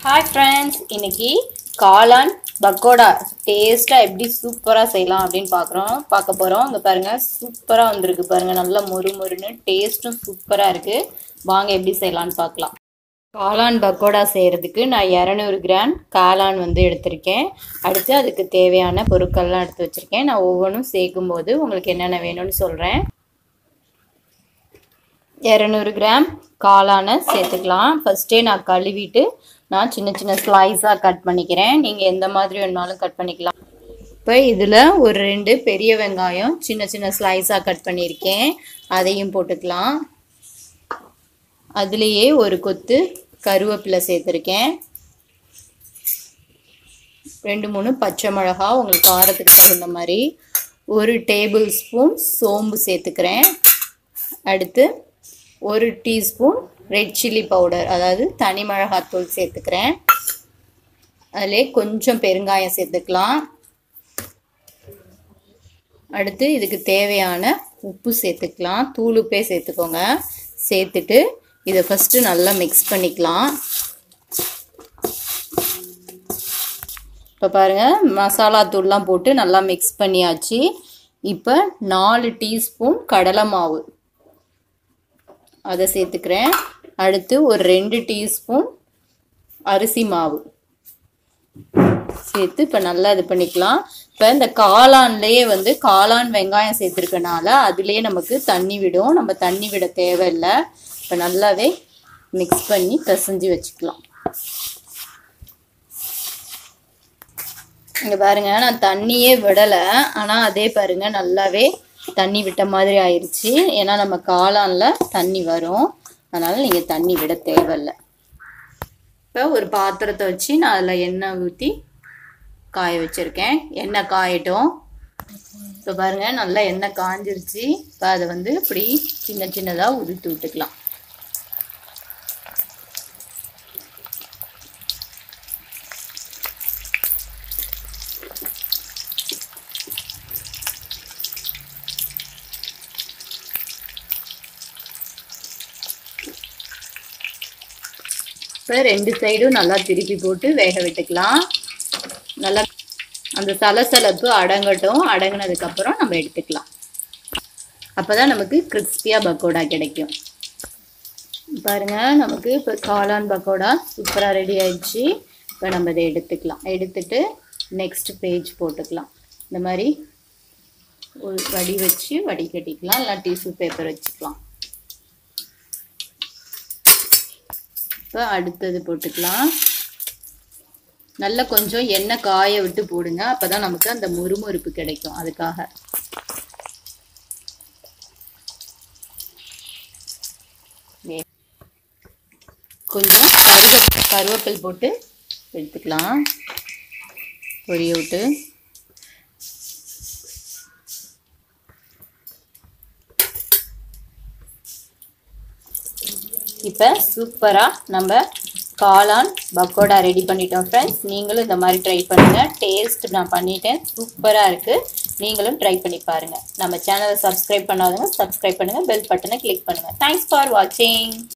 hi friends இன்னைக்கு காளான் பக்கோடா டேஸ்ட்டாக எப்படி சூப்பராக செய்யலாம் அப்படின்னு பார்க்குறோம் பார்க்க போகிறோம் இங்கே பாருங்கள் சூப்பராக வந்திருக்கு பாருங்கள் நல்லா மொறு மொறுன்னு டேஸ்ட்டும் சூப்பராக இருக்குது வாங்க எப்படி செய்யலான்னு பார்க்கலாம் காளான் பக்கோடா செய்கிறதுக்கு நான் இரநூறு கிராம் காளான் வந்து எடுத்திருக்கேன் அடுத்து அதுக்கு தேவையான பொருட்கள்லாம் எடுத்து வச்சுருக்கேன் நான் ஒவ்வொன்றும் சேர்க்கும் போது உங்களுக்கு என்னென்ன வேணும்னு சொல்கிறேன் இரநூறு கிராம் காளானை சேர்த்துக்கலாம் ஃபஸ்ட்டே நான் கழுவிட்டு நான் சின்ன சின்ன ஸ்லைஸாக கட் பண்ணிக்கிறேன் நீங்கள் எந்த மாதிரி வேணாலும் கட் பண்ணிக்கலாம் இப்போ இதில் ஒரு ரெண்டு பெரிய வெங்காயம் சின்ன சின்ன ஸ்லைஸாக கட் பண்ணியிருக்கேன் அதையும் போட்டுக்கலாம் அதுலேயே ஒரு கொத்து கருவேப்பிலை சேர்த்துருக்கேன் ரெண்டு மூணு பச்சை மிளகா உங்களுக்கு காரத்துக்கு தகுந்த மாதிரி ஒரு டேபிள் ஸ்பூன் சோம்பு சேர்த்துக்கிறேன் அடுத்து ஒரு டீஸ்பூன் ரெட் சில்லி பவுடர் அதாவது தனி மிளகாத்தூள் சேர்த்துக்கிறேன் அதிலே கொஞ்சம் பெருங்காயம் சேர்த்துக்கலாம் அடுத்து இதுக்கு தேவையான உப்பு சேர்த்துக்கலாம் தூள் உப்பே சேர்த்துக்கோங்க சேர்த்துட்டு இதை ஃபஸ்ட்டு நல்லா மிக்ஸ் பண்ணிக்கலாம் இப்போ பாருங்கள் மசாலா தூள்லாம் போட்டு நல்லா மிக்ஸ் பண்ணியாச்சு இப்போ நாலு டீஸ்பூன் கடலை மாவு அதை சேர்த்துக்கிறேன் அடுத்து ஒரு ரெண்டு டீஸ்பூன் அரிசி மாவு சேர்த்து இப்போ நல்லா இது பண்ணிக்கலாம் இப்போ இந்த காளான்லேயே வந்து காளான் வெங்காயம் சேர்த்துருக்கனால அதுலேயே நமக்கு தண்ணி விடும் நம்ம தண்ணி விட தேவையில்லை இப்போ நல்லாவே மிக்ஸ் பண்ணி பிசைஞ்சு வச்சுக்கலாம் இங்கே பாருங்க நான் தண்ணியே விடலை ஆனால் அதே பாருங்க நல்லாவே தண்ணி விட்ட மாதிரி ஆயிடுச்சு ஏன்னா நம்ம காளானில் தண்ணி வரும் அதனால் நீங்கள் தண்ணி விட தேவையில்லை இப்போ ஒரு பாத்திரத்தை வச்சு நான் அதில் எண்ணெய் ஊற்றி காய வச்சுருக்கேன் எண்ணெய் காயட்டும் இப்போ பாருங்கள் நல்லா எண்ணெய் காஞ்சிருச்சு இப்போ அதை வந்து இப்படி சின்ன சின்னதாக உதுத்து விட்டுக்கலாம் இப்போ ரெண்டு சைடும் நல்லா திருப்பி போட்டு வேக விட்டுக்கலாம் நல்லா அந்த சலசலப்பு அடங்கட்டும் அடங்கினதுக்கப்புறம் நம்ம எடுத்துக்கலாம் அப்போ தான் நமக்கு கிறிஸ்பியாக பக்கோடா கிடைக்கும் பாருங்க நமக்கு இப்போ காளான் பக்கோடா சூப்பராக ரெடி ஆயிடுச்சு இப்போ நம்ம இதை எடுத்துக்கலாம் எடுத்துட்டு நெக்ஸ்ட் பேஜ் போட்டுக்கலாம் இந்த மாதிரி ஒரு வடி வச்சு வடி கட்டிக்கலாம் இல்லை டிஷ்யூ பேப்பர் வச்சுக்கலாம் இப்போ அடுத்தது போட்டுக்கலாம் நல்லா கொஞ்சம் எண்ணெய் காய விட்டு போடுங்க அப்போ தான் நமக்கு அந்த முறுமுறுப்பு கிடைக்கும் அதுக்காக கொஞ்சம் கருவ கருவேப்பில் போட்டு எடுத்துக்கலாம் பொரிய விட்டு இப்போ சூப்பராக நம்ம காளான் பக்கோடா ரெடி பண்ணிட்டோம் ஃப்ரெண்ட்ஸ் நீங்களும் இந்த மாதிரி ட்ரை பண்ணுங்கள் டேஸ்ட் நான் பண்ணிட்டேன் சூப்பராக இருக்குது நீங்களும் ட்ரை பண்ணி பாருங்கள் நம்ம சேனலை சப்ஸ்கிரைப் பண்ணாதவங்க சப்ஸ்கிரைப் பண்ணுங்கள் பெல் பட்டனை கிளிக் பண்ணுங்கள் தேங்க்ஸ் ஃபார் வாட்சிங்